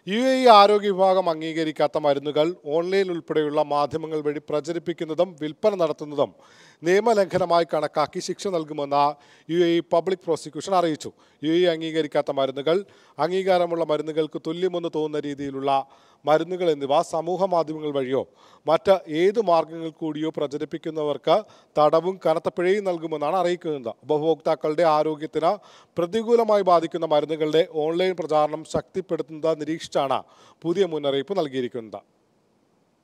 U A E ആരോഗ്യ വിഭാഗം അംഗീകരിക്കാത്ത മരുന്നുകൾ ഓൺലൈൻ ഉൾപ്പെടെയുള്ള മാധ്യമങ്ങൾ വഴി പ്രചരിപ്പിക്കുന്നതും വിൽപ്പന നടത്തുന്നതും നിയമലംഘനമായി കണക്കാക്കി ശിക്ഷ നൽകുമെന്ന് U A E public prosecution അറിയിച്ചു യു എ ഇ അംഗീകരിക്കാത്ത മരുന്നുകൾ അംഗീകാരമുള്ള മരുന്നുകൾക്ക് തുല്യമെന്ന് തോന്നുന്ന രീതിയിലുള്ള മരുന്നുകൾ എന്നിവ സമൂഹ മാധ്യമങ്ങൾ വഴിയോ മറ്റ് ഏത് മാർഗങ്ങൾ കൂടിയോ പ്രചരിപ്പിക്കുന്നവർക്ക് തടവും കനത്ത പിഴയും നൽകുമെന്നാണ് അറിയിക്കുന്നത് ഉപഭോക്താക്കളുടെ ആരോഗ്യത്തിന് പ്രതികൂലമായി ബാധിക്കുന്ന മരുന്നുകളുടെ ഓൺലൈൻ പ്രചാരണം ശക്തിപ്പെടുത്തുന്നത് നിരീക്ഷിച്ചാണ് പുതിയ മുന്നറിയിപ്പ് നൽകിയിരിക്കുന്നത്